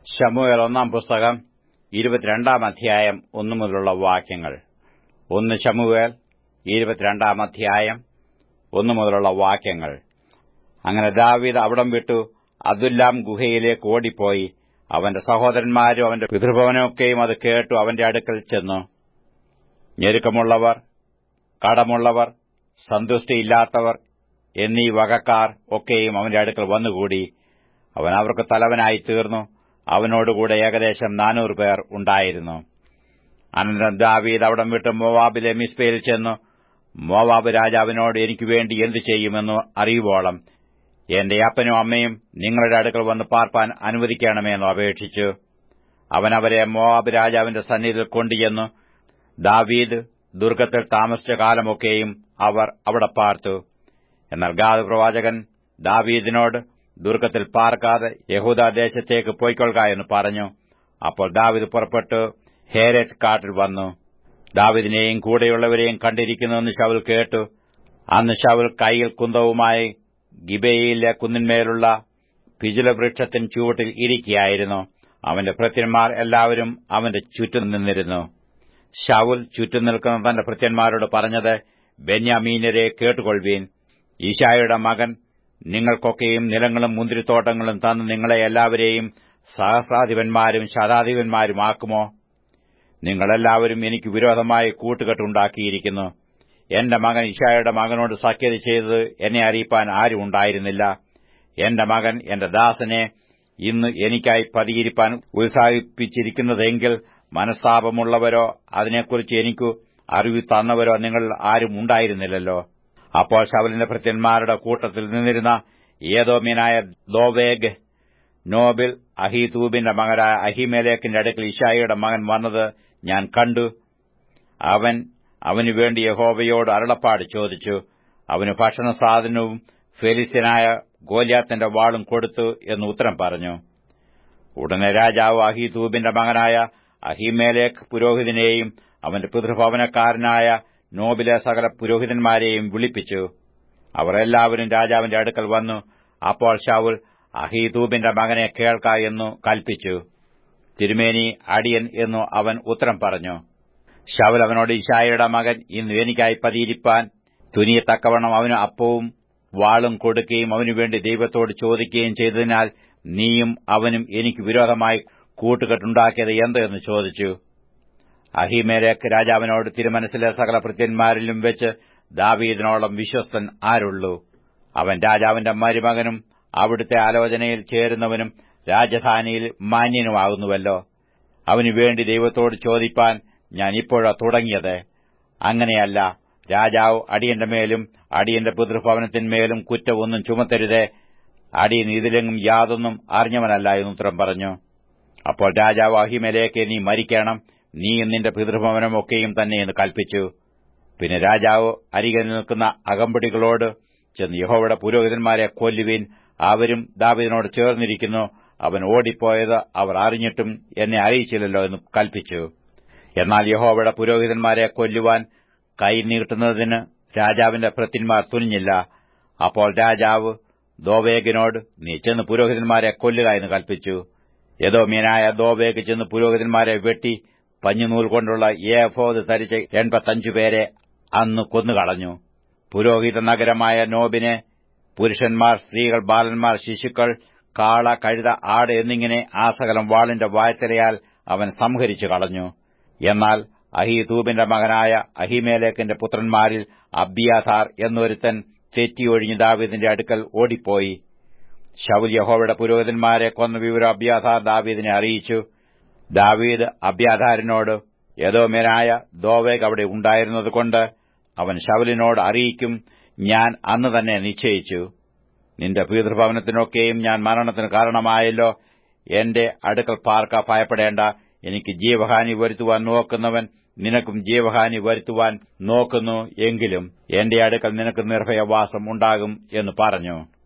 ശമുവേൽ ഒന്നാം പുസ്തകം ഇരുപത്തിരണ്ടാം അധ്യായം ഒന്നു മുതലുള്ള വാക്യങ്ങൾ ഒന്ന് ശമുവേൽ ഇരുപത്തിരണ്ടാം അധ്യായം ഒന്നു മുതലുള്ള വാക്യങ്ങൾ അങ്ങനെ ദാവീദ് അവിടം വിട്ടു അദുല്ലാം ഗുഹയിലേക്ക് ഓടിപ്പോയി അവന്റെ സഹോദരന്മാരും അവന്റെ പിതൃഭവനൊക്കെയും അത് കേട്ടു അവന്റെ അടുക്കൽ ചെന്നു ഞെരുക്കമുള്ളവർ കടമുള്ളവർ സന്തുഷ്ടിയില്ലാത്തവർ എന്നീ വകക്കാർ ഒക്കെയും അവന്റെ അടുക്കൽ വന്നുകൂടി അവൻ അവർക്ക് തലവനായി തീർന്നു അവനോടുകൂടെ ഏകദേശം നാനൂറ് പേർ ഉണ്ടായിരുന്നു അനന്തരം ദാവീദ് അവിടം വിട്ട് മോവാബിലെ മിസ്ബയിൽ ചെന്നു മോവാബ് രാജാവിനോട് എനിക്ക് വേണ്ടി എന്തു ചെയ്യുമെന്ന് അറിയുവോളം എന്റെ അപ്പനും അമ്മയും നിങ്ങളുടെ അടുക്കൽ വന്ന് പാർപ്പാൻ അനുവദിക്കണമെന്ന് അപേക്ഷിച്ചു അവൻ അവരെ മോവാബ് രാജാവിന്റെ സന്നിധിയിൽ കൊണ്ടുചെന്നു ദാവീദ് ദുർഗത്തിൽ താമസിച്ച കാലമൊക്കെയും അവർ അവിടെ പാർത്തു എന്നാൽ ഗാദ് പ്രവാചകൻ ദാവീദിനോട് ദുർഗത്തിൽ പാർക്കാതെ യഹൂദാദേശത്തേക്ക് പോയിക്കൊള്ളുക എന്ന് പറഞ്ഞു അപ്പോൾ ദാവിദ് പുറപ്പെട്ടു ഹേരത്ത് കാട്ടിൽ വന്നു ദാവിദിനെയും കൂടെയുള്ളവരെയും കണ്ടിരിക്കുന്നുവെന്ന് ശവൽ കേട്ടു അന്ന് ശവൽ കൈയിൽ കുന്തവുമായി ഗിബയിലെ കുന്നിന്മേലുള്ള പിജുലവൃക്ഷത്തിൻ ചുവട്ടിൽ ഇരിക്കുകയായിരുന്നു അവന്റെ ഭൃത്യന്മാർ എല്ലാവരും അവന്റെ ചുറ്റും നിന്നിരുന്നു ഷാവുൽ ചുറ്റും നിൽക്കുന്ന തന്റെ ഭൃത്യന്മാരോട് പറഞ്ഞത് ബെന്യാമീനരെ കേട്ടുകൊള്ളുവീൻ ഈശായുടെ മകൻ നിങ്ങൾക്കൊക്കെയും നിലങ്ങളും മുന്തിരിത്തോട്ടങ്ങളും തന്ന് നിങ്ങളെ എല്ലാവരെയും സഹസ്രാധിപന്മാരും ശതാധിപന്മാരുമാക്കുമോ നിങ്ങളെല്ലാവരും എനിക്ക് വിരോധമായി കൂട്ടുകെട്ടുണ്ടാക്കിയിരിക്കുന്നു എന്റെ മകൻ ഇഷായുടെ മകനോട് സഖ്യത ചെയ്തത് എന്നെ അറിയിപ്പാൻ ആരും ഉണ്ടായിരുന്നില്ല എന്റെ മകൻ എന്റെ ദാസനെ ഇന്ന് എനിക്കായി പതിയിരിപ്പാൻ ഉത്സാഹിപ്പിച്ചിരിക്കുന്നതെങ്കിൽ മനസ്താപമുള്ളവരോ അതിനെക്കുറിച്ച് എനിക്കു അറിവ് തന്നവരോ നിങ്ങൾ ആരും ഉണ്ടായിരുന്നില്ലല്ലോ അപ്പോൾ ശവലിന്റെ ഭൃത്യന്മാരുടെ കൂട്ടത്തിൽ നിന്നിരുന്ന ഏതോമ്യനായ ദോവേഗ് നോബിൽ അഹീതൂബിന്റെ മകനായ അഹിമേലേക്കിന്റെ അടുക്കൽ ഇഷായിയുടെ മകൻ വന്നത് ഞാൻ കണ്ടു അവൻ അവനു വേണ്ടി യഹോവയോട് അരുളപ്പാട് ചോദിച്ചു അവന് ഭക്ഷണ സാധനവും ഫെലിസ്യനായ ഗോലിയാത്തിന്റെ വാളും കൊടുത്തു എന്ന് ഉത്തരം പറഞ്ഞു ഉടനെ രാജാവ് അഹീതൂബിന്റെ മകനായ അഹിമേലേക്ക് പുരോഹിതനെയും അവന്റെ പിതൃഭവനക്കാരനായ നോബിലെ സകല പുരോഹിതന്മാരെയും വിളിപ്പിച്ചു അവർ എല്ലാവരും രാജാവിന്റെ അടുക്കൽ വന്നു അപ്പോൾ ഷാവുൽ അഹീതൂബിന്റെ മകനെ കേൾക്ക എന്നു കൽപ്പിച്ചു തിരുമേനി അടിയൻ എന്നു അവൻ ഉത്തരം പറഞ്ഞു ഷാവുൽ അവനോട് ഇഷായയുടെ മകൻ ഇന്ന് എനിക്കായി പതിയിരിപ്പാൻ തുനിയത്തക്കവണ്ണം അവന് അപ്പവും വാളും കൊടുക്കുകയും അവനുവേണ്ടി ദൈവത്തോട് ചോദിക്കുകയും ചെയ്തതിനാൽ നീയും അവനും എനിക്ക് വിരോധമായി കൂട്ടുകെട്ടുണ്ടാക്കിയത് എന്ത് എന്ന് ചോദിച്ചു അഹിമേലേക്ക് രാജാവിനോട് തിരുമനസിലെ സകല ഭൃത്യന്മാരിലും വെച്ച് ദാവീദിനോളം വിശ്വസ്തൻ ആരുള്ളൂ അവൻ രാജാവിന്റെ മരുമകനും അവിടുത്തെ ആലോചനയിൽ ചേരുന്നവനും രാജധാനിയിൽ മാന്യനുമാകുന്നുവല്ലോ അവനു വേണ്ടി ദൈവത്തോട് ചോദിപ്പാൻ ഞാൻ ഇപ്പോഴാ തുടങ്ങിയത് അങ്ങനെയല്ല രാജാവ് അടിയന്റെ മേലും അടിയന്റെ പിതൃഭവനത്തിന്മേലും കുറ്റമൊന്നും ചുമത്തരുതേ അടിയൻ ഇതിലെങ്ങും യാതൊന്നും അറിഞ്ഞവനല്ല എന്ന് ഉത്തരം പറഞ്ഞു അപ്പോൾ രാജാവ് അഹിമലേക്ക് നീ മരിക്കണം നീ നിന്റെ പിതൃഭവനമൊക്കെയും തന്നെ എന്ന് കൽപ്പിച്ചു പിന്നെ രാജാവ് അരികെ നിൽക്കുന്ന അകമ്പടികളോട് ചെന്ന് യഹോവയുടെ പുരോഹിതന്മാരെ കൊല്ലുവീൻ അവരും ദാവിദിനോട് ചേർന്നിരിക്കുന്നു അവൻ ഓടിപ്പോയത് അവർ അറിഞ്ഞിട്ടും എന്നെ അറിയിച്ചില്ലല്ലോ എന്ന് കൽപ്പിച്ചു എന്നാൽ യഹോവയുടെ പുരോഹിതന്മാരെ കൊല്ലുവാൻ കൈ നീട്ടുന്നതിന് രാജാവിന്റെ ഭൃത്യന്മാർ തുനിഞ്ഞില്ല അപ്പോൾ രാജാവ് ദോവേഗിനോട് നീ ചെന്ന് പുരോഹിതന്മാരെ കൊല്ലുക എന്ന് കൽപ്പിച്ചു യദോമ്യനായ ദോവേഗ് ചെന്ന് പുരോഹിതന്മാരെ വെട്ടി പഞ്ഞുനൂൽ കൊണ്ടുള്ള ഏഫോത് ധരിച്ച എൺപത്തഞ്ചു പേരെ അന്ന് കൊന്നുകളഞ്ഞു പുരോഹിത നഗരമായ നോബിനെ പുരുഷന്മാർ സ്ത്രീകൾ ബാലന്മാർ ശിശുക്കൾ കാള കഴുത ആട് എന്നിങ്ങനെ ആ സകലം വാളിന്റെ വായ്ത്തലയാൽ അവൻ സംഹരിച്ചു കളഞ്ഞു എന്നാൽ അഹീതൂബിന്റെ മകനായ അഹിമേലേക്കിന്റെ പുത്രന്മാരിൽ അബ്യാഥാർ എന്നൊരുത്തൻ തെറ്റിയൊഴിഞ്ഞ് ദാവീദിന്റെ അടുക്കൽ ഓടിപ്പോയി ഷൗൽ യഹോവയുടെ പുരോഹിതന്മാരെ കൊന്ന വിവരം അബ്യാഥാർ ദാവീദിനെ അറിയിച്ചു ദാവീദ് അബ്യാഥാരിനോട് യദോമേനായ ദോവേഗ് അവിടെ ഉണ്ടായിരുന്നതുകൊണ്ട് അവൻ ശവലിനോട് അറിയിക്കും ഞാൻ അന്ന് തന്നെ നിശ്ചയിച്ചു നിന്റെ പിതൃഭവനത്തിനൊക്കെയും ഞാൻ മരണത്തിന് കാരണമായല്ലോ എന്റെ അടുക്കൽ പാർക്ക ഭയപ്പെടേണ്ട എനിക്ക് ജീവഹാനി വരുത്തുവാൻ നോക്കുന്നവൻ നിനക്കും ജീവഹാനി വരുത്തുവാൻ നോക്കുന്നു എങ്കിലും എന്റെ അടുക്കൽ നിനക്ക് നിർഭയവാസം ഉണ്ടാകും എന്ന് പറഞ്ഞു